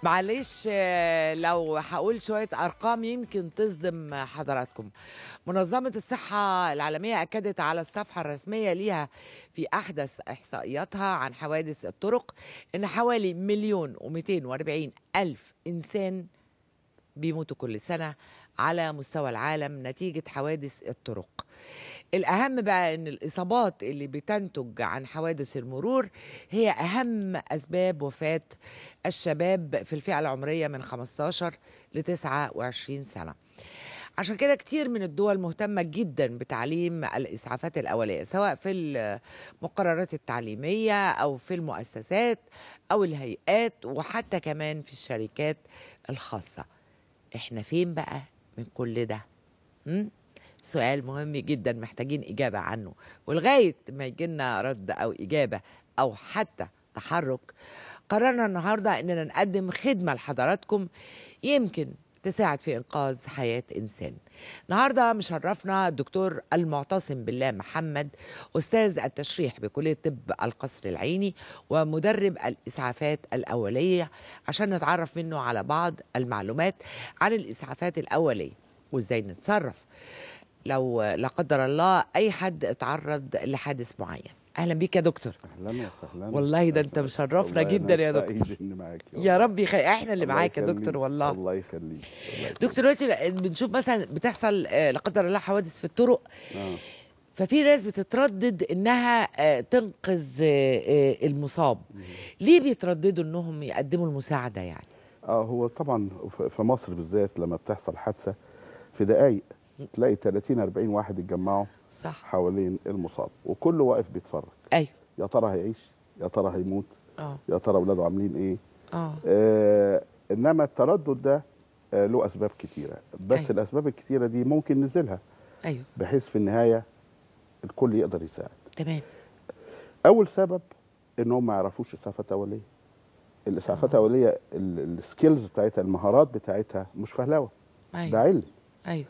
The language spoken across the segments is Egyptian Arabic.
معلش آه، لو هقول شوية أرقام يمكن تصدم حضراتكم منظمة الصحة العالمية أكدت على الصفحة الرسمية ليها في أحدث إحصائياتها عن حوادث الطرق إن حوالي مليون ومئتين واربعين ألف إنسان بيموتوا كل سنة على مستوى العالم نتيجة حوادث الطرق الأهم بقى إن الإصابات اللي بتنتج عن حوادث المرور هي أهم أسباب وفاة الشباب في الفئة العمرية من 15 ل 29 سنة عشان كده كتير من الدول مهتمة جدا بتعليم الإسعافات الأولية سواء في المقررات التعليمية أو في المؤسسات أو الهيئات وحتى كمان في الشركات الخاصة احنا فين بقى من كل ده م? سؤال مهم جدا محتاجين إجابة عنه ولغاية ما يجينا رد أو إجابة أو حتى تحرك قررنا النهاردة إننا نقدم خدمة لحضراتكم يمكن تساعد في إنقاذ حياة إنسان النهاردة مشرفنا الدكتور المعتصم بالله محمد أستاذ التشريح بكلية طب القصر العيني ومدرب الإسعافات الأولية عشان نتعرف منه على بعض المعلومات عن الإسعافات الأولية وإزاي نتصرف لو لا قدر الله أي حد اتعرض لحادث معين أهلا بيك يا دكتور اهلا وسهلا والله ده أنت مشرفنا والله جدا أنا يا سعيد دكتور إني معاك يا رب يخ... احنا اللي الله معاك يا يخليك. دكتور والله الله يخليك الله يخليك. دكتور دلوقتي بنشوف مثلا بتحصل آه، لا قدر الله حوادث في الطرق آه. ففي ناس بتتردد انها آه، تنقذ آه، آه، المصاب ليه بيترددوا انهم يقدموا المساعده يعني اه هو طبعا ف- في مصر بالذات لما بتحصل حادثه في دقائق تلاقي 30 40 واحد اتجمعوا صح حوالين المصاب وكله واقف بيتفرج ايوه يا ترى هيعيش يا ترى هيموت اه يا ترى اولاده عاملين ايه اه آه انما التردد ده آه له اسباب كتيره بس أيوة. الاسباب الكتيره دي ممكن ننزلها ايوه بحيث في النهايه الكل يقدر يساعد تمام اول سبب ان هم ما يعرفوش اسعافات اوليه الاسعافات الاوليه ال- السكيلز بتاعتها المهارات بتاعتها مش فهلوه ده ايوه علم ايوه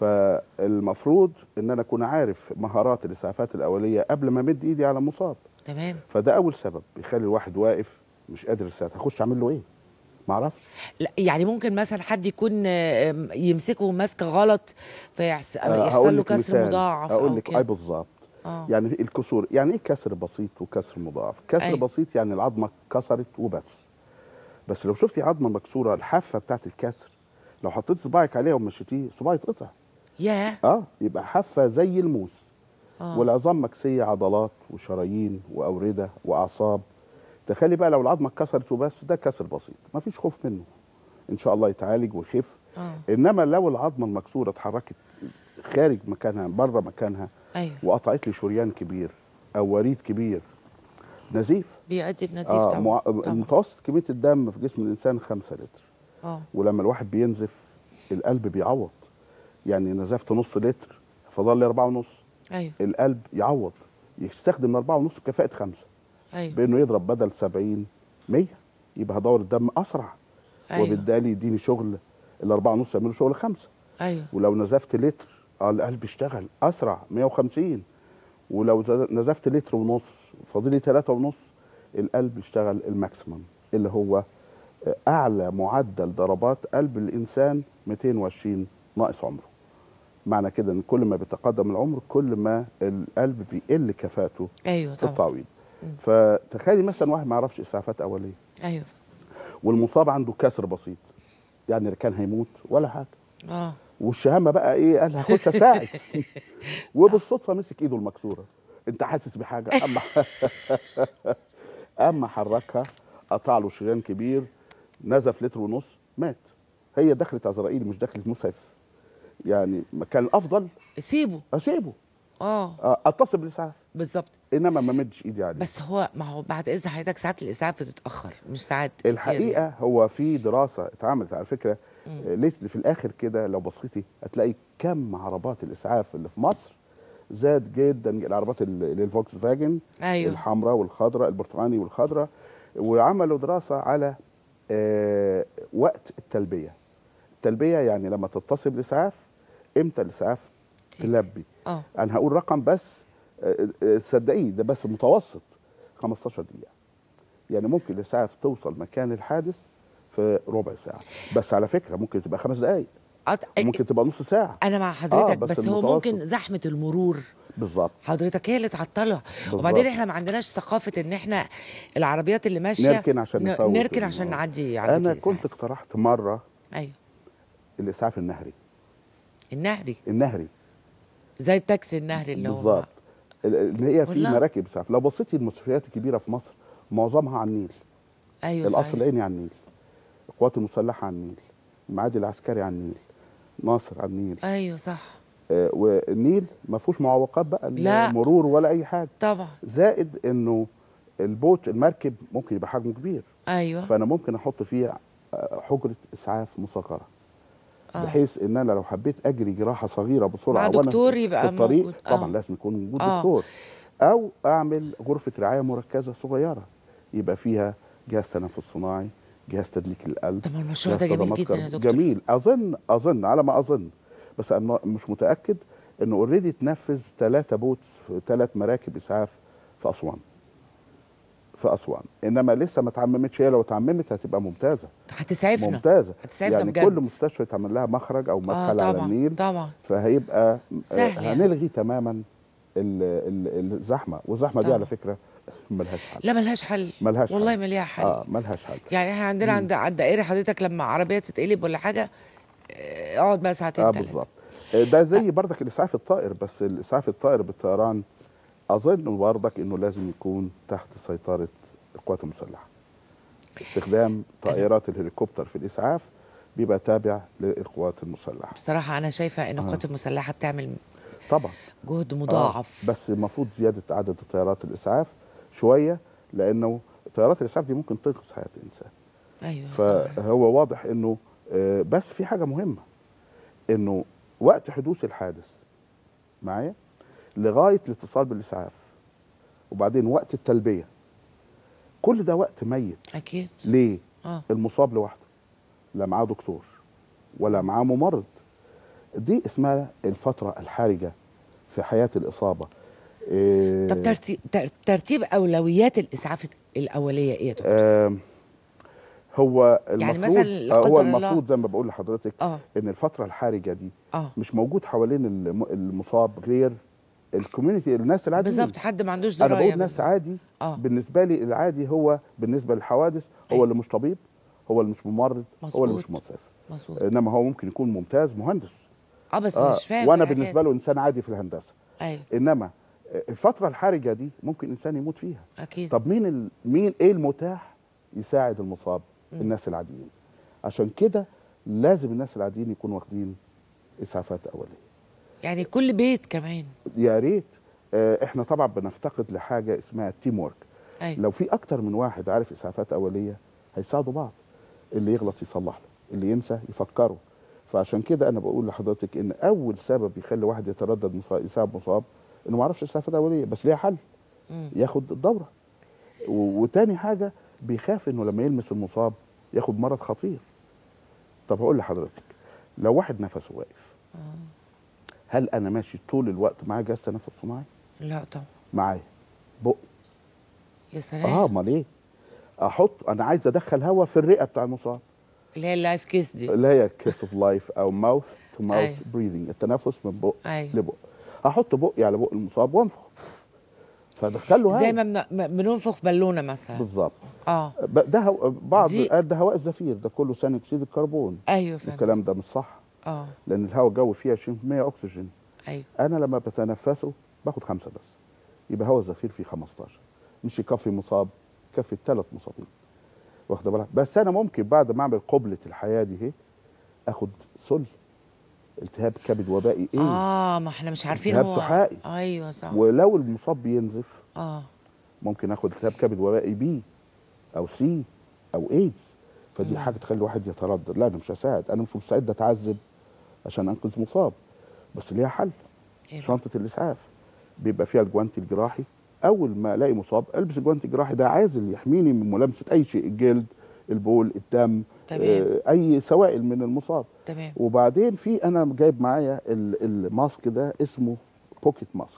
فالمفروض ان انا اكون عارف مهارات الاسعافات الاوليه قبل ما امد ايدي على مصاب تمام فده اول سبب بيخلي الواحد واقف مش قادر يساعد هخش اعمل له ايه ما اعرفش لا يعني ممكن مثلا حد يكون آه، يمسكه ماسكه غلط فيحصل آه، يحصل هقول له لك كسر مثال. مضاعف اقول او لك اي كده بالظبط اه يعني الكسور يعني ايه كسر بسيط وكسر مضاعف كسر أيوة. بسيط يعني العظمه اتكسرت وبس بس لو شفتي عظمه مكسوره الحافه بتاعت الكسر لو حطيت صباعك عليها ومشيتيه صباعي يتقطع ياه اه يبقى حافه زي الموس اه والعظام مكسيه عضلات وشرايين واورده واعصاب تخيلي بقى لو العظمه اتكسرت وبس ده كسر بسيط ما فيش خوف منه ان شاء الله يتعالج ويخف اه انما لو العظمه المكسوره اتحركت خارج مكانها بره مكانها ايوه وقطعت لي شريان كبير او وريد كبير نزيف بيؤدي بنزيف اه طبعا مع... طبعا. متوسط كميه الدم في جسم الانسان 5 لتر اه ولما الواحد بينزف القلب بيعوض يعني نزفت نص لتر فضل لي أربعة ونص ايوه القلب يعوض يستخدم أربعة ونص كفاءة خمسة ايوه بأنه يضرب بدل 70 100 يبقى هدور الدم أسرع ايوه وبالتالي يديني شغل الأربعة ونص يعملوا شغل خمسة ايوه ولو نزفت لتر اه القلب يشتغل اسرع 150 ولو ز- نزفت لتر ونص فاضلي 3 ونص القلب يشتغل الماكسيمم اللي هو آه، اعلى معدل ضربات قلب الانسان 220 ناقص عمره معنى كده ان كل ما بيتقدم العمر كل ما القلب بيقل كفاءته ايوه في طبعا التعويض مم. فتخيلي مثلا واحد ما يعرفش اسعافات اوليه ايوه والمصاب عنده كسر بسيط يعني لا كان هيموت ولا حاجه اه والشهامه بقى ايه قال هخش اساعد وبالصدفه مسك ايده المكسوره انت حاسس بحاجه اما اما حركها قطع له شريان كبير نزف لتر ونص مات هي دخلت عزرائيل مش دخلت مسعف يعني ما كان الافضل سيبه اسيبه اه آه، اتصل بالاسعاف بالظبط انما ما مدش ايدي عليه بس هو ما هو بعد اذن حضرتك ساعات الاسعاف بتتاخر مش ساعات كتير الحقيقه يعني. هو في دراسه اتعملت على فكره مم. آه، ليه في الاخر كده لو بصيتي هتلاقي كم عربات الاسعاف اللي في مصر زاد جدا العربات ال- اللي الفولكس فاجن ايوه الحمراء والخضراء البرتقاني والخضراء وعملوا دراسه على آه، وقت التلبيه التلبيه يعني لما تتصل بالاسعاف امتى الاسعاف تيجي. تلبي اه انا هقول رقم بس آه، آه، صدقيه ده بس متوسط 15 دقيقه يعني ممكن الاسعاف توصل مكان الحادث في ربع ساعه بس على فكره ممكن تبقى خمس دقائق أط- ممكن تبقى نص ساعه انا مع حضرتك بس بس, هو المتوسط. ممكن زحمه المرور بالظبط حضرتك هي اللي تعطلها بالظبط. وبعدين احنا ما عندناش ثقافه ان احنا العربيات اللي ماشيه نركن عشان ن- نفوت نركن عشان الموضوع. نعدي عربيه انا الإسعاف. كنت اقترحت مره ايوه الاسعاف النهري النهري النهري زي التاكسي النهري اللي هو بالظبط ال- ان هي في والله. مراكب اسعاف لو بصيتي المستشفيات الكبيره في مصر معظمها على النيل ايوه القصر صحيح. العيني على النيل القوات المسلحه على النيل المعادي العسكري على النيل ناصر على النيل ايوه صح آه والنيل ما فيهوش معوقات بقى لا. مرور ولا اي حاجه طبعا زائد انه البوت المركب ممكن يبقى حجمه كبير ايوه فانا ممكن احط فيه آه، حجره اسعاف مصغره آه. بحيث ان انا لو حبيت اجري جراحه صغيره بسرعه مع وأنا دكتور في يبقى الطريق موجود. طبعا آه. لازم يكون وجود آه. دكتور او اعمل غرفه رعايه مركزه صغيره يبقى فيها جهاز تنفس صناعي جهاز تدليك القلب طب ما المشروع ده جهاز جميل تضامات جدا يا قلب. دكتور جميل اظن اظن على ما اظن بس انا مش متاكد انه اوريدي اتنفذ ثلاثه بوتس في ثلاث مراكب اسعاف في اسوان في اسوان انما لسه ما اتعممتش هي لو اتعممت هتبقى ممتازه هتسعفنا ممتازه هتسعفنا يعني بجد. كل مستشفى يتعمل لها مخرج او اه مدخل على طبعا النيل طبعا فهيبقى سهل آه، يعني. هنلغي تماما ال- ال- الزحمه والزحمه دي طبعا. على فكره ملهاش حل لا ملهاش حل ملهاش والله حل. ما ليها حل اه ملهاش حل يعني احنا عندنا عند على الدائري حضرتك لما عربيه تتقلب ولا حاجه آه، اقعد بقى ساعتين اه تلاتة. بالظبط آه، ده زي بردك الاسعاف الطائر بس الاسعاف الطائر بالطيران اظن بردك انه لازم يكون تحت سيطره القوات المسلحه استخدام طائرات الهليكوبتر في الاسعاف بيبقى تابع للقوات المسلحه بصراحه انا شايفه ان آه. القوات المسلحه بتعمل طبعا جهد آه، مضاعف بس المفروض زياده عدد طيارات الاسعاف شويه لانه طيارات الاسعاف دي ممكن تنقذ حياه انسان ايوه صح. فهو واضح انه آه، بس في حاجه مهمه انه وقت حدوث الحادث معايا لغايه الاتصال بالاسعاف وبعدين وقت التلبيه كل ده وقت ميت اكيد ليه اه المصاب لوحده لا معاه دكتور ولا معاه ممرض دي اسمها الفتره الحرجه في حياه الاصابه إيه طب ترتيب تر- ترتيب اولويات الاسعاف الاوليه ايه يا دكتور؟ آم، هو يعني المفروض مثلا لا آه، قدر هو الله- المفروض زي ما بقول لحضرتك اه ان الفتره الحرجه دي اه مش موجود حوالين الم- المصاب غير الكوميونتي الناس العاديين بالظبط حد ما عندوش انا درايه بقول ناس عادي اه بالنسبه لي العادي هو بالنسبه للحوادث هو أيوة. اللي مش طبيب هو اللي مش ممرض هو اللي مظبوط. مش مصرف مظبوط انما هو ممكن يكون ممتاز مهندس اه بس آه مش فاهم وانا في بالنسبه حاجات. له انسان عادي في الهندسه ايوه انما الفتره الحرجه دي ممكن انسان يموت فيها اكيد طب مين ال... مين ايه المتاح يساعد المصاب مم. الناس العاديين عشان كده لازم الناس العاديين يكونوا واخدين اسعافات اوليه يعني كل بيت كمان يا ريت آه، احنا طبعا بنفتقد لحاجه اسمها التيم ورك ايوه لو في اكتر من واحد عارف اسعافات اوليه هيساعدوا بعض اللي يغلط يصلح له اللي ينسى يفكره فعشان كده انا بقول لحضرتك ان اول سبب يخلي واحد يتردد مصاب يساعد مصاب انه ما يعرفش اسعافات اوليه بس ليها حل مم. ياخد الدوره و- وتاني حاجه بيخاف انه لما يلمس المصاب ياخد مرض خطير طب هقول لحضرتك لو واحد نفسه واقف آه. هل انا ماشي طول الوقت معاه جهاز تنفس صناعي لا طبعا معايا بق يا سلام اه امال ايه احط انا عايز ادخل هواء في الرئه بتاع المصاب اللي هي اللايف كيس دي اللي هي كيس اوف لايف او ماوث تو ماوث أيوة. بريذنج التنفس من بق ايوه لبق احط بقي على بق المصاب وانفخ فادخله هواء زي ما بن- ما بننفخ بالونه مثلا بالظبط اه ب- ده هو بعض دي- قال ده هواء الزفير ده كله ثاني اكسيد الكربون ايوه فعلا الكلام ده مش صح اه لان الهواء الجوي فيه 20% اكسجين ايوه انا لما بتنفسه باخد خمسه بس يبقى هواء الزفير فيه 15 مش يكفي مصاب يكفي الثلاث مصابين واخد بالك بس انا ممكن بعد ما اعمل قبله الحياه دي اهي اخد سل التهاب كبد وبائي ايه اه ما احنا مش عارفين التهاب هو سحائي. ايوه صح ولو المصاب بينزف اه ممكن اخد التهاب كبد وبائي بي او سي او ايدز فدي مم. حاجه تخلي الواحد يتردد لا انا مش هساعد انا مش مستعد اتعذب عشان انقذ مصاب بس ليها حل إيه بقى؟ شنطه الاسعاف بيبقى فيها الجوانتي الجراحي اول ما الاقي مصاب البس الجوانتي الجراحي ده عازل يحميني من ملامسه اي شيء الجلد البول الدم تمام. آه، اي سوائل من المصاب تمام وبعدين في انا جايب معايا ال- الماسك ده اسمه بوكيت ماسك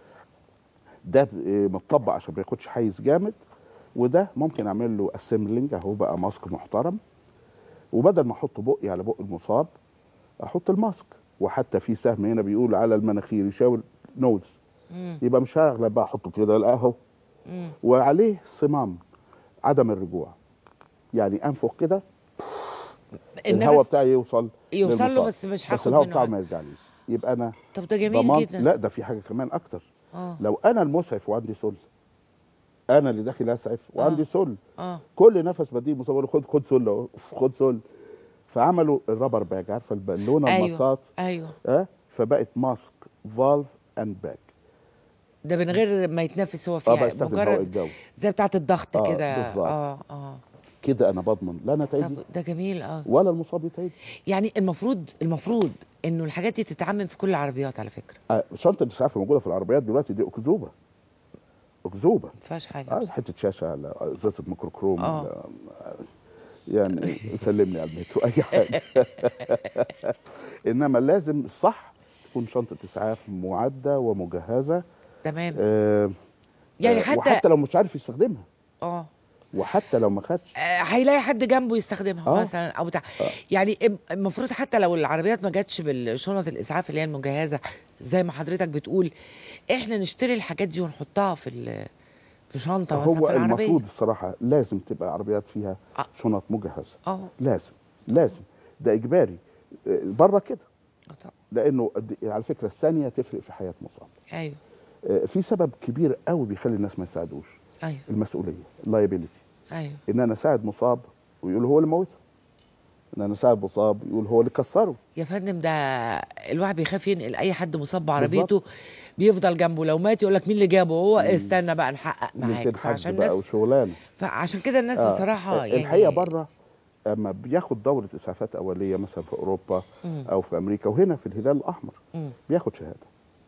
ده ب- آه، متطبق عشان ما ياخدش حيز جامد وده ممكن اعمل له اسمبلنج اهو بقى ماسك محترم وبدل ما احط بقي على بق المصاب احط الماسك وحتى في سهم هنا بيقول على المناخير يشاور نوز مم. يبقى مش هغلب بقى احطه كده لا اهو مم. وعليه صمام عدم الرجوع يعني انفخ كده الهواء النفس بتاعي يوصل يوصل له للمصاب. بس مش بس هاخد الهواء منه بتاعه عدد. ما يرجعليش يبقى انا طب ده جميل ضمنت جدا لا ده في حاجه كمان اكتر اه لو انا المسعف وعندي سل انا اللي داخل اسعف وعندي آه. سل اه كل نفس بديه مصور خد خد سل أهو، خد سل فعملوا الرابر باج عارفه البالونه ايوه المطاط ايوه اه فبقت ماسك فالف اند باج ده من غير ما يتنفس هو اه فيها بستخدم هواء مجرد الجو زي بتاعه الضغط آه، كده بالظبط. اه اه كده انا بضمن لا انا تعيدي طب ده جميل اه ولا المصاب يتعيد يعني المفروض المفروض انه الحاجات دي تتعمم في كل العربيات على فكره آه شنطه الاسعاف الموجوده في العربيات دلوقتي دي اكذوبه اكذوبه ما فيهاش حاجه اه بس. حته شاشه على ازازه ميكروكروم آه. على يعني سلمني على المترو اي حاجه انما لازم الصح تكون شنطه اسعاف معده ومجهزه تمام آه يعني آه، حتى وحتى لو مش عارف يستخدمها اه وحتى لو ما خدش آه، هيلاقي حد جنبه يستخدمها آه. مثلا او بتاع آه. يعني الم- المفروض حتى لو العربيات ما جاتش بالشنط الاسعاف اللي هي المجهزه زي ما حضرتك بتقول احنا نشتري الحاجات دي ونحطها في ال- في شنطه مثلا هو في العربيه المفروض الصراحه لازم تبقى عربيات فيها آه. شنط مجهزه اه لازم لازم ده اجباري آه، بره كده آه طبعا. لانه قد- على فكره الثانيه تفرق في حياه مصاب ايوه آه، في سبب كبير قوي بيخلي الناس ما يساعدوش ايوه المسؤوليه اللايبيليتي ايوه ان انا اساعد مصاب ويقول هو اللي موته ان انا اساعد مصاب يقول هو اللي كسره يا فندم ده الواحد بيخاف ينقل اي حد مصاب بعربيته بيفضل جنبه لو مات يقول لك مين اللي جابه هو استنى بقى نحقق معاك يمكن حد فعشان بقى الناس وشغلانه فعشان كده الناس آه، بصراحه يعني الحقيقه بره اما بياخد دوره اسعافات اوليه مثلا في اوروبا مم. او في امريكا وهنا في الهلال الاحمر مم. بياخد شهاده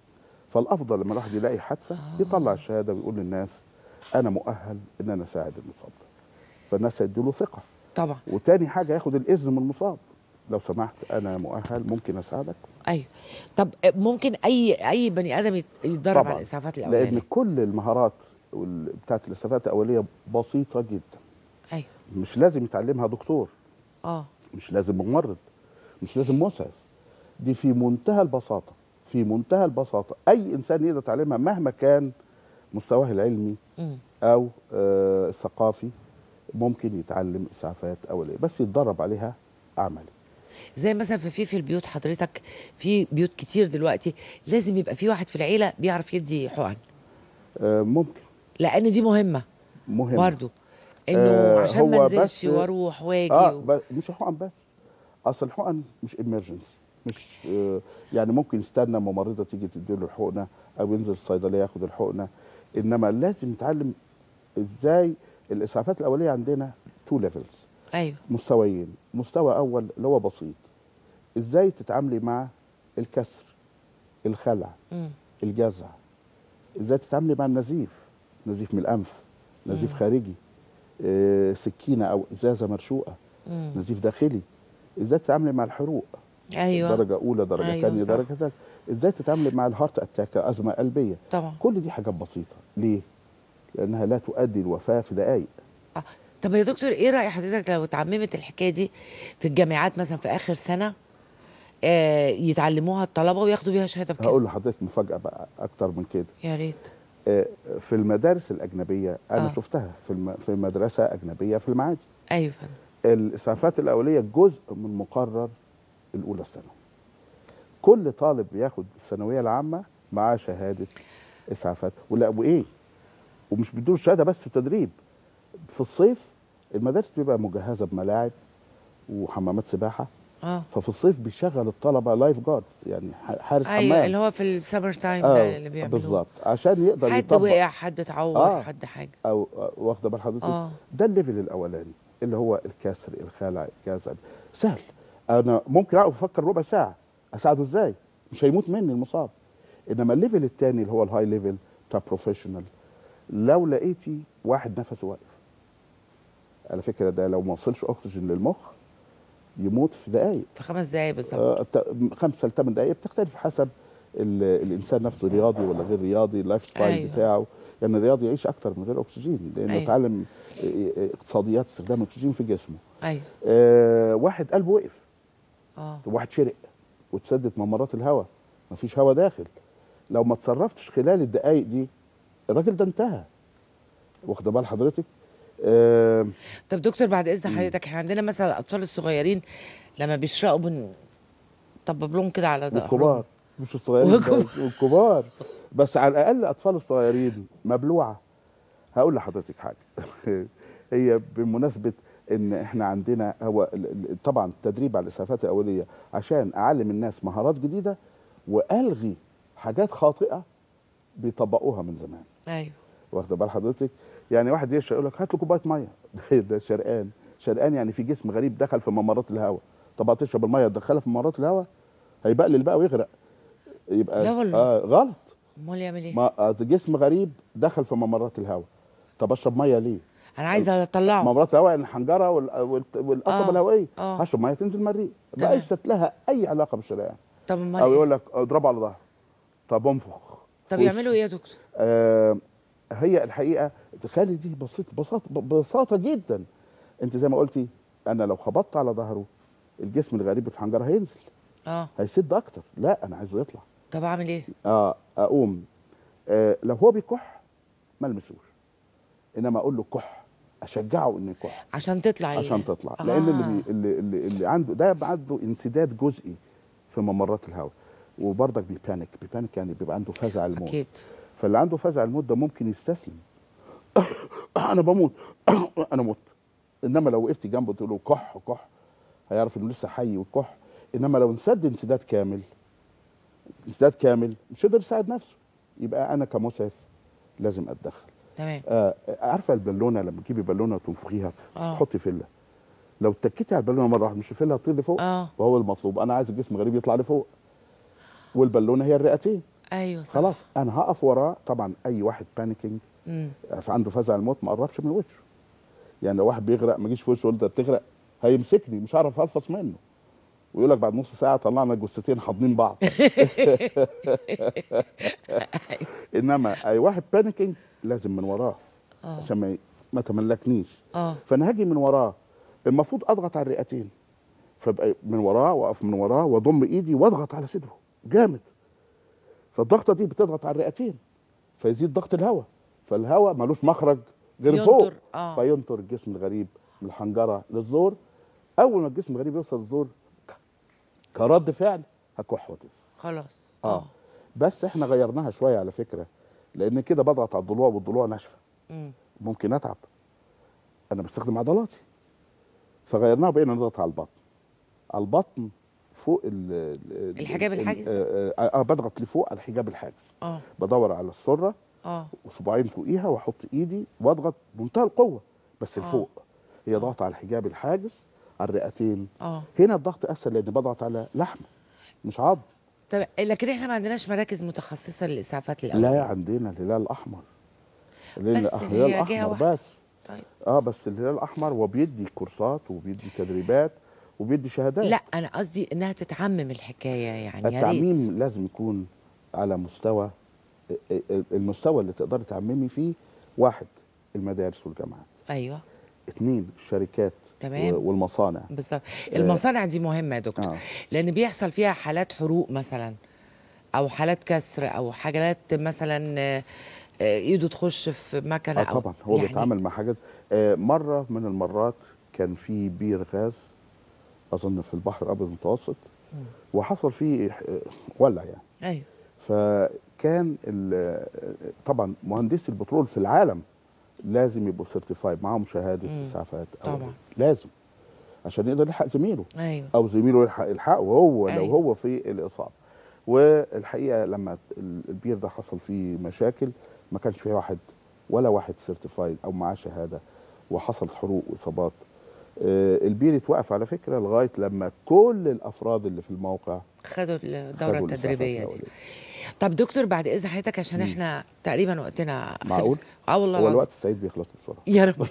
فالافضل لما الواحد يلاقي حادثه يطلع الشهاده ويقول للناس انا مؤهل ان انا اساعد المصاب ده فالناس هيدوا له ثقه طبعا وتاني حاجه ياخد الاذن من المصاب لو سمحت انا مؤهل ممكن اساعدك ايوه طب ممكن اي اي بني ادم يت- يتدرب طبعاً. على الاسعافات لان الاوليه كل المهارات وال- بتاعت الاسعافات الاوليه بسيطه جدا ايوه مش لازم يتعلمها دكتور اه مش لازم ممرض مش لازم مسعف دي في منتهى البساطه في منتهى البساطه اي انسان يقدر يتعلمها مهما كان مستواه العلمي مم. او آه الثقافي ممكن يتعلم اسعافات اوليه بس يتدرب عليها عملي زي مثلا في في في البيوت حضرتك في بيوت كتير دلوقتي لازم يبقى في واحد في العيله بيعرف يدي حقن آه ممكن لان دي مهمه مهم برضو انه آه، عشان ما هو انزلش بس- واروح واجي اه و... ب- مش الحقن بس اصل الحقن مش امرجنسي مش آه يعني ممكن يستنى ممرضه تيجي تديله الحقنه او ينزل الصيدليه ياخد الحقنه انما لازم يتعلم ازاي الاسعافات الاوليه عندنا تو ليفلز ايوه مستويين مستوى اول اللي هو بسيط ازاي تتعاملي مع الكسر الخلع مم. الجزع ازاي تتعاملي مع النزيف نزيف من الانف نزيف مم. خارجي آه، سكينه او ازازه مرشوقه مم. نزيف داخلي ازاي تتعاملي مع الحروق ايوه درجه اولى درجه أيوة، ثانيه صح. درجه ثالثه ازاي تتعاملي مع الهارت اتاك ازمه قلبيه طبعا كل دي حاجات بسيطه ليه لانها لا تؤدي الوفاه في دقائق آه. طب يا دكتور ايه راي حضرتك لو اتعممت الحكايه دي في الجامعات مثلا في اخر سنه آه يتعلموها الطلبه وياخدوا بيها شهاده بكده هقول لحضرتك مفاجاه بقى اكتر من كده يا ريت آه، في المدارس الاجنبيه انا آه. شفتها في الم... في مدرسه اجنبيه في المعادي ايوه فندم الاسعافات الاوليه جزء من مقرر الاولى الثانوي كل طالب بياخد الثانويه العامه معاه شهاده اسعافات ولا وايه ومش بيدوا شهاده بس في تدريب في الصيف المدارس بتبقى مجهزه بملاعب وحمامات سباحه اه ففي الصيف بيشغل الطلبه لايف جاردز يعني ح- حارس ايوه حمام اللي هو في السمر تايم ده اه اللي بيعملوه بالظبط عشان يقدر حد يطبق وقع حد اتعور آه. حد حاجه او آه، واخده بال حضرتك اه ده الليفل الاولاني اللي هو الكسر الخلع الجزع سهل انا ممكن اقعد افكر ربع ساعه اساعده ازاي مش هيموت مني المصاب انما الليفل الثاني اللي هو الهاي ليفل بتاع بروفيشنال لو لقيتي واحد نفسه واقف على فكره ده لو ما وصلش اكسجين للمخ يموت في دقائق في خمس دقايق بالظبط آه، الت- خمسة لثمان دقائق بتختلف حسب ال- الانسان نفسه رياضي ولا غير رياضي اللايف ستايل أيوة. بتاعه يعني الرياضي يعيش اكتر من غير اكسجين لانه أيوة. اتعلم آه، آه، اقتصاديات استخدام الاكسجين في جسمه ايوه آه واحد قلبه وقف اه واحد شرق وتسدت ممرات الهواء مفيش هواء داخل لو ما تصرفتش خلال الدقايق دي الراجل ده انتهى واخده بال حضرتك آه طب دكتور بعد اذن حضرتك احنا عندنا مثلا الاطفال الصغيرين لما بيشرقوا بن طبب لهم كده على ظهرهم والكبار مش الصغيرين والكبار. بس، والكبار بس على الاقل الاطفال الصغيرين مبلوعه هقول لحضرتك حاجه هي بمناسبه ان احنا عندنا هو ال- ال- طبعا التدريب على الاسعافات الاوليه عشان اعلم الناس مهارات جديده والغي حاجات خاطئه بيطبقوها من زمان ايوه واخده بال حضرتك يعني واحد يشرق يقول لك هات له كوبايه ميه ده- ده شرقان شرقان يعني في جسم غريب دخل في ممرات الهواء طب هتشرب الميه تدخلها في ممرات الهواء هيبقلل بقى ويغرق يبقى لا والله. آه غلط امال يعمل ايه ما آه جسم غريب دخل في ممرات الهواء طب اشرب ميه ليه انا عايزه اطلعه ممرات الهواء يعني الحنجره وال- وال- والقصبه آه، الهوائيه آه. هشرب ميه تنزل من الريق تمام. ليست لها اي علاقه بالشرقان طب امال او إيه؟ يقول لك اضربه على ظهره طب انفخ طب وش. يعملوا ايه يا دكتور آه، هي الحقيقه تخلي دي بسيط بساطه ببساطه جدا انت زي ما قلتي انا لو خبطت على ظهره الجسم الغريب في الحنجره هينزل اه هيسد اكتر لا انا عايزه يطلع طب اعمل ايه اه اقوم آه لو هو بيكح ما المسوش انما اقول له كح اشجعه انه يكح عشان تطلع ال- عشان تطلع آه. لان اللي, بي اللي, اللي, اللي عنده ده يبقى عنده انسداد جزئي في ممرات الهواء وبرضك بيبانيك بيبانيك يعني بيبقى عنده فزع الموت اكيد فاللي عنده فزع الموت ده ممكن يستسلم انا بموت انا مت انما لو وقفت جنبه تقول له كح كح هيعرف انه لسه حي وكح انما لو انسد انسداد كامل انسداد كامل مش قادر يساعد نفسه يبقى انا كمسعف لازم اتدخل تمام آه عارفه البالونه لما تجيبي بالونه وتنفخيها آه. تحطي فله لو اتكيتي على البالونه مره واحده مش الفله هتطير لفوق اه وهو المطلوب انا عايز الجسم غريب يطلع لفوق والبالونه هي الرئتين ايوه صح خلاص انا هقف وراه طبعا اي واحد بانيكينج امم عنده فزع الموت ما قربش من وشه يعني لو واحد بيغرق ما جيش في وشه وانت بتغرق هيمسكني مش هعرف الفص منه ويقول لك بعد نص ساعه طلعنا جثتين حاضنين بعض انما اي واحد بانيكينج لازم من وراه اه عشان ما ي- ما تملكنيش اه فانا هاجي من وراه المفروض اضغط على الرئتين فابقى من وراه واقف من وراه واضم ايدي واضغط على صدره جامد فالضغطه دي بتضغط على الرئتين فيزيد ضغط الهواء فالهواء ملوش مخرج غير ينطر، فوق آه. فينطر الجسم الغريب من الحنجره للزور اول ما الجسم الغريب يوصل للزور ك- كرد فعل هكح وتف خلاص اه بس احنا غيرناها شويه على فكره لان كده بضغط على الضلوع والضلوع ناشفه مم. ممكن اتعب انا بستخدم عضلاتي فغيرناها بقينا نضغط على البطن على البطن فوق ال ال- الحجاب ال- الحاجز؟ آه, آه, اه بضغط لفوق على الحجاب الحاجز اه بدور على السره اه وصباعين فوقيها واحط ايدي واضغط بمنتهى القوه بس آه. لفوق هي ضغط على الحجاب الحاجز على الرئتين اه هنا الضغط اسهل لان بضغط على لحم مش عظم طب لكن احنا ما عندناش مراكز متخصصه للاسعافات الاوليه لا عندنا الهلال الاحمر الهلال بس الهلال هي جهة الاحمر واحدة. بس طيب اه بس الهلال الاحمر وبيدي كورسات وبيدي تدريبات وبيدي شهادات لا انا قصدي انها تتعمم الحكايه يعني يا ريت التعميم لازم يكون على مستوى المستوى اللي تقدري تعممي فيه واحد المدارس والجامعات ايوه اثنين الشركات تمام. و- والمصانع بالظبط المصانع دي مهمه يا دكتور آه. لان بيحصل فيها حالات حروق مثلا او حالات كسر او حاجات مثلا آه، آه، ايده تخش في مكنه اه او طبعا هو يعني بيتعامل مع حاجات آه مره من المرات كان في بير غاز اظن في البحر الابيض المتوسط وحصل فيه آه، ولع يعني ايوه فكان ال- طبعا مهندسي البترول في العالم لازم يبقوا سيرتيفايد معاهم شهاده مم. اسعافات طبعا. لازم عشان يقدر يلحق زميله ايوه او زميله يلحق يلحقه هو لو أيوة. هو في الاصابه والحقيقه لما ال- البير ده حصل فيه مشاكل ما كانش فيه واحد ولا واحد سيرتيفايد او معاه شهاده وحصلت حروق واصابات آه، البير اتوقف على فكره لغايه لما كل الافراد اللي في الموقع خدوا الدوره خدوا التدريبيه الإسعافات دي الأولية. طب دكتور بعد اذن حضرتك عشان احنا تقريبا وقتنا خلص. معقول؟ اه والله هو العظيم الوقت السعيد بيخلص بسرعه يا رب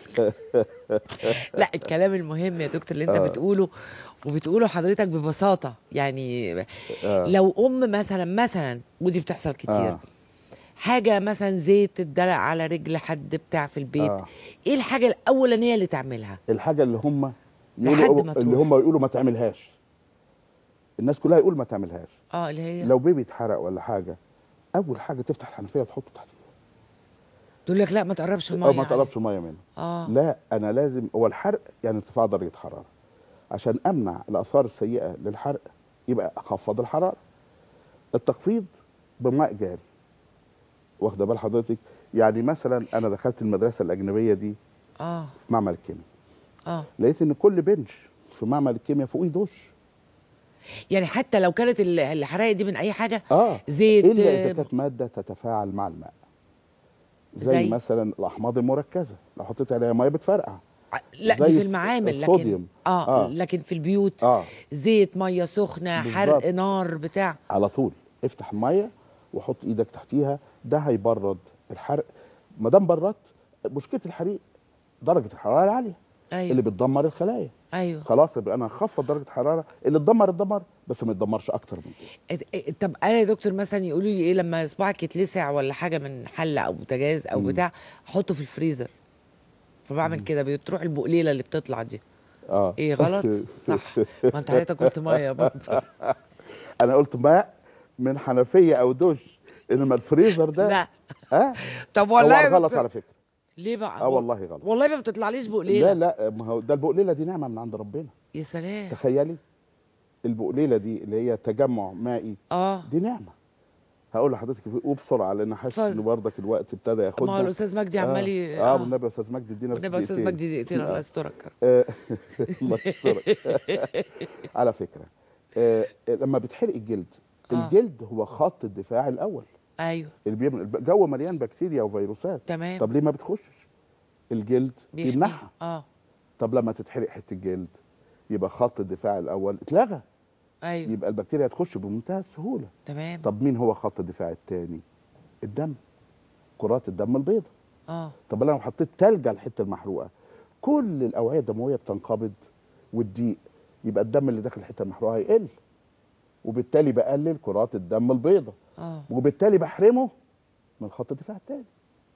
لا الكلام المهم يا دكتور اللي انت آه. بتقوله وبتقوله حضرتك ببساطه يعني آه. لو ام مثلا مثلا ودي بتحصل كتير آه. حاجه مثلا زيت اتدلق على رجل حد بتاع في البيت آه. ايه الحاجه الاولانيه اللي تعملها الحاجه اللي هم لحد يقولوا ما اللي تروح. هم يقولوا ما تعملهاش الناس كلها يقول ما تعملهاش اه اللي هي لو بيبي اتحرق ولا حاجه اول حاجه تفتح الحنفيه وتحطه تحت تقول لك لا ما تقربش الميه او ما عليه. تقربش ميه منه اه لا انا لازم هو الحرق يعني ارتفاع درجه حراره عشان امنع الاثار السيئه للحرق يبقى اخفض الحراره التخفيض بماء جاري واخده بال حضرتك يعني مثلا انا دخلت المدرسه الاجنبيه دي اه في معمل الكيمياء اه لقيت ان كل بنش في معمل الكيمياء فوقيه دش يعني حتى لو كانت ال- الحرايق دي من اي حاجه اه زيت الا آه، اذا كانت ماده تتفاعل مع الماء زي, زي؟ مثلا الاحماض المركزه لو حطيت عليها ميه بتفرقع لا زي دي في الس- المعامل لكن الصوديوم. آه, آه. لكن في البيوت اه زيت ميه سخنه حرق بالظبط. نار بتاع على طول افتح الميه وحط ايدك تحتيها ده هيبرد الحرق ما دام بردت مشكله الحريق درجه الحراره العاليه ايوه اللي بتدمر الخلايا ايوه خلاص يبقى انا هخفض درجه الحراره اللي اتدمر اتدمر بس ما يتدمرش اكتر من كده ات- ات- طب انا يا دكتور مثلا يقولوا لي ايه لما صباعك يتلسع ولا حاجه من حله او بوتاجاز او مم. بتاع حطه في الفريزر فبعمل كده بتروح البقليله اللي بتطلع دي اه ايه غلط صح ما انت حضرتك قلت ميه برضه. انا قلت ماء من حنفيه او دش انما الفريزر ده لا اه طب هو والله يا غلط دكتور. على فكره ليه بقى اه والله غلط والله ما بتطلعليش بقليله لا لا ما هو ده البقليله دي نعمه من عند ربنا يا سلام تخيلي البقليله دي اللي هي تجمع مائي اه دي نعمه هقول لحضرتك وبسرعه لان حاسس اتفضل. ان بردك الوقت ابتدى ياخدنا ما هو الاستاذ مجدي عمال ي- اه, آه والنبي يا استاذ مجدي ادينا بس والنبي يا استاذ دقيقتين. مجدي دقيقتين الله آه. يسترك آه، الله يسترك على فكره آه لما بيتحرق الجلد آه. الجلد هو خط الدفاع الاول ايوه اللي بيعمل الجو مليان بكتيريا وفيروسات تمام طب ليه ما بتخشش الجلد بيحميه. يمنعها اه طب لما تتحرق حته جلد يبقى خط الدفاع الاول اتلغى ايوه يبقى البكتيريا تخش بمنتهى السهوله تمام طب مين هو خط الدفاع الثاني الدم كرات الدم البيضاء اه طب انا لو حطيت تلج على الحته المحروقه كل الاوعيه الدمويه بتنقبض وتضيق يبقى الدم اللي داخل الحته المحروقه هيقل وبالتالي بقلل كرات الدم البيضاء اه وبالتالي بحرمه من خط الدفاع الثاني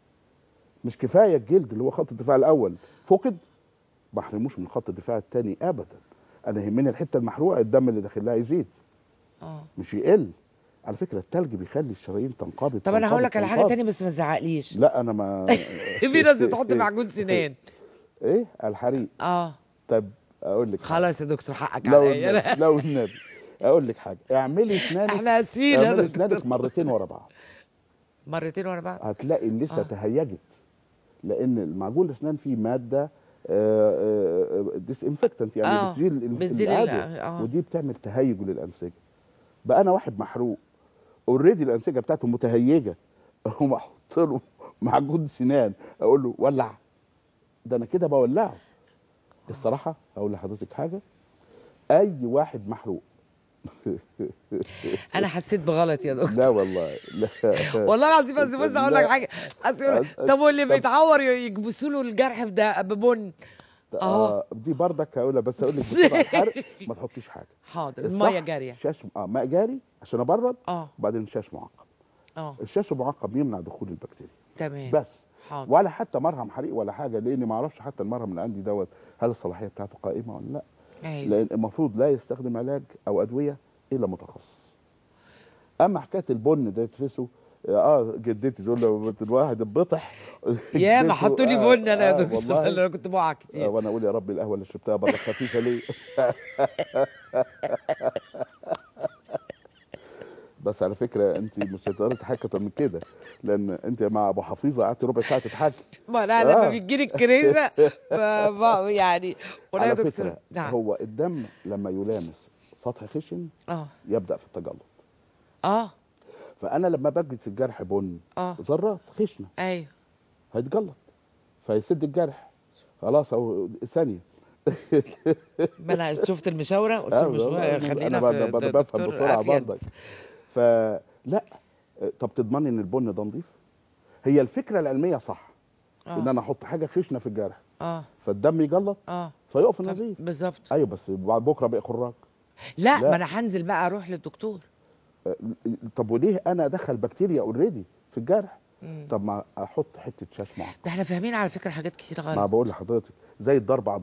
مش كفايه الجلد اللي هو خط الدفاع الاول فقد ما احرموش من خط الدفاع الثاني ابدا انا يهمني الحته المحروقه الدم اللي داخل لها يزيد اه مش يقل على فكره التلج بيخلي الشرايين تنقبض طب انا هقول لك تنقبض، على حاجه تنقبض. تانية بس ما تزعقليش لا انا ما في ناس بتحط معجون سنان ايه الحريق اه طب اقول لك حاجة. خلاص يا دكتور حقك لو عليا النبي أنا- لو النبي اقول لك حاجه اعملي اسنانك احنا اسفين يا اعملي دكتور اسنانك مرتين ورا بعض مرتين ورا بعض هتلاقي اللثه آه. تهيجت لان المعجون الاسنان فيه ماده ديس انفكتنت يعني آه، بتزيل الانف- بتزيل ال- العدوى آه. ودي بتعمل تهيج للانسجه بقى انا واحد محروق اوريدي الانسجه بتاعته متهيجه اقوم احط له معجون سنان اقول له ولع ده انا كده بولعه الصراحه هقول لحضرتك حاجه اي واحد محروق انا حسيت بغلط يا دكتور لا والله لا والله العظيم بس بص اقول لك لا. حاجه أصل يقول- أس- طب واللي طب- بيتعور يكبسوا له الجرح ده ببن أهو. آه دي بردك هقولها بس اقول لك بسرعه الحرق ما تحطيش حاجه حاضر الصح الميه جاريه شاش اه ماء جاري عشان ابرد اه وبعدين شاش معقم اه الشاش المعقم يمنع دخول البكتيريا تمام بس حاضر ولا حتى مرهم حريق ولا حاجه لاني ما اعرفش حتى المرهم اللي عندي دوت هل الصلاحيه بتاعته قائمه ولا لا ايوه لان المفروض لا يستخدم علاج او ادويه الا متخصص اما حكايه البن ده يتفسه اه جدتي تقول له الواحد اتبطح يا ما جدته- حطوا لي آه، بن انا يا آه، دكتور والله. انا كنت بقع آه، كتير وانا اقول يا رب القهوه اللي شربتها بره خفيفه ليه بس على فكره انت مش هتقدري تحكي اكتر من كده لان انت مع ابو حفيظه قعدت ربع ساعه تتحكي ما انا لما آه. بتجيلي الكريزه ب- ب- يعني ولا يا على دكتور فكره نعم هو الدم لما يلامس سطح خشن اه يبدا في التجلط اه فانا لما بجلس الجرح بن اه ذرات خشنه ايوه هيتجلط فيسد الجرح خلاص اهو ثانيه ما انا شفت المشاوره قلت آه، له مش والله أنا- خلينا أنا في ب- ب- د- بفهم دكتور بسرعة أفيد. برضك. فلا طب تضمني ان البن ده نضيف هي الفكره العلميه صح ان اه انا احط حاجه خشنه في الجرح اه فالدم يجلط اه فيقف طب النزيف بالظبط ايوه بس بعد بكره بقى خراج لا, لا. ما انا هنزل بقى اروح للدكتور أه، طب وليه انا ادخل بكتيريا اوريدي في الجرح مم. طب ما احط حته شاش معقم ده احنا فاهمين على فكره حاجات كتير ما غلط بقول لحضرتك زي الضرب على الظهر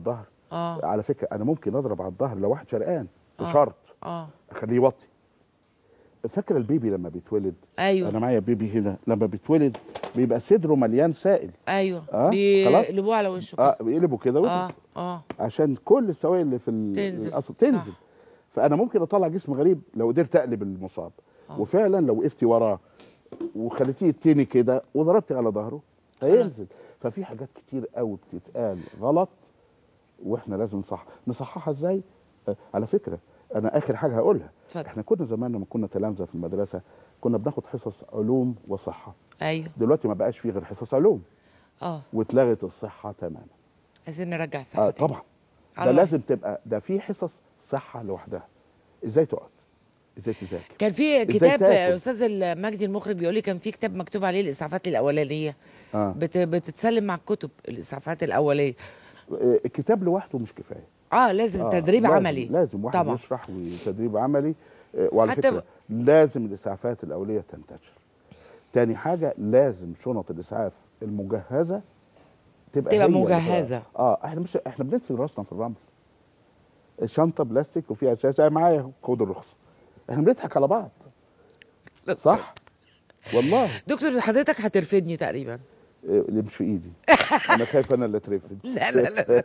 اه على فكره انا ممكن اضرب على الظهر لو واحد شرقان آه. بشرط اه اخليه يوطي فاكره البيبي لما بيتولد ايوه انا معايا بيبي هنا لما بيتولد بيبقى صدره مليان سائل ايوه آه، بيقلبوه على وشه اه كده. بيقلبوا كده اه وكده اه عشان كل السوائل اللي في ال- تنزل. الأصل تنزل صح. فانا ممكن اطلع جسم غريب لو قدرت اقلب المصاب آه. وفعلا لو وقفتي وراه وخليتيه يتني كده وضربتي على ظهره هينزل ففي حاجات كتير قوي بتتقال غلط واحنا لازم نصح نصححها ازاي آه، على فكره انا اخر حاجه هقولها اتفضل احنا كنا زمان لما كنا تلامذه في المدرسه كنا بناخد حصص علوم وصحه ايوه دلوقتي ما بقاش فيه غير حصص علوم اه واتلغت الصحه تماما عايزين نرجع الصحه اه تاني. طبعا ده على لازم تبقى ده في حصص صحه لوحدها ازاي تقعد ازاي تذاكر كان في كتاب تاكل؟ الاستاذ مجدي المخرج بيقول لي كان في كتاب مكتوب عليه الاسعافات الاولانيه اه بت... بتتسلم مع الكتب الاسعافات الاوليه آه، الكتاب لوحده مش كفايه اه لازم آه، تدريب لازم عملي لازم واحد طبعا. يشرح وتدريب عملي آه، وعلى حتى فكره ب- لازم الاسعافات الاوليه تنتشر تاني حاجه لازم شنط الاسعاف المجهزه تبقى تبقى هي اللي مجهزة. اه احنا مش احنا بندفن راسنا في الرمل الشنطه بلاستيك وفيها شاشه معايا أهو، خد الرخصه احنا بنضحك على بعض صح والله دكتور حضرتك هترفدني تقريبا آه، اللي مش في ايدي انا خايف انا اللي اترفد لا لا لا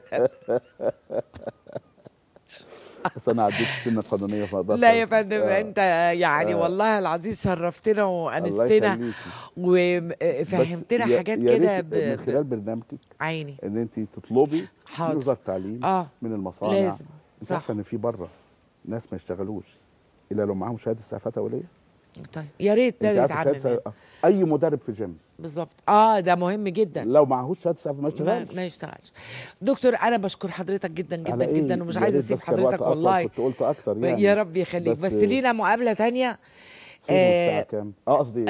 بس انا عديت السن القانونيه فاقدر لا يا فندم آه. انت يعني آه. والله العظيم شرفتنا الله وانستنا يخليكي. وفهمتنا بس يا- حاجات يا كده ريت ب... من ب... خلال برنامجك عيني ان انت تطلبي حاضر. من وزاره التعليم اه من المصانع لازم انت صح. عارفه ان في بره ناس ما يشتغلوش الا لو معاهم شهاده اسعافات اوليه طيب يا ريت انت ده عارفه يتعمم شهاده يعني. سع- اي مدرب في جيم بالظبط اه ده مهم جدا لو معهوش شهاده اسعاف ما ما, يشتغلش ما يشتغلش دكتور انا بشكر حضرتك جدا على جدا إيه؟ جدا ومش يا عايزه ريت اسيب بس كان وقت حضرتك أطول والله كنت قلت اكتر يعني يا رب يخليك بس, بس- لينا مقابله تانية فين والساعه آه، كام؟ اه قصدي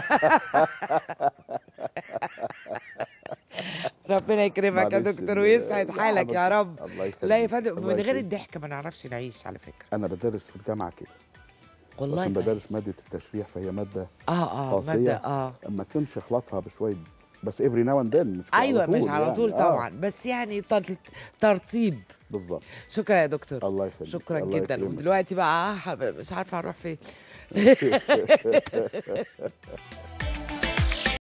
ربنا يكرمك يا معلش، دكتور ال- ويسعد لا، حالك يا أبدا. رب الله يخليك لا يا فندم الله من غير يخليك. الضحك ما نعرفش نعيش على فكره انا بدرس في الجامعه كده والله عشان صحيح. بدرس ماده التشريح فهي ماده اه اه قاسية. مادة اه ما كنش اخلطها بشويه بس افري ناو اند ذن مش ايوه على طول مش على يعني. طول آه، طبعا بس يعني تر- ترتيب بالظبط شكرا يا دكتور الله يخليك شكرا الله جدا يكرمك. ودلوقتي بقى ح- مش عارفه هنروح فين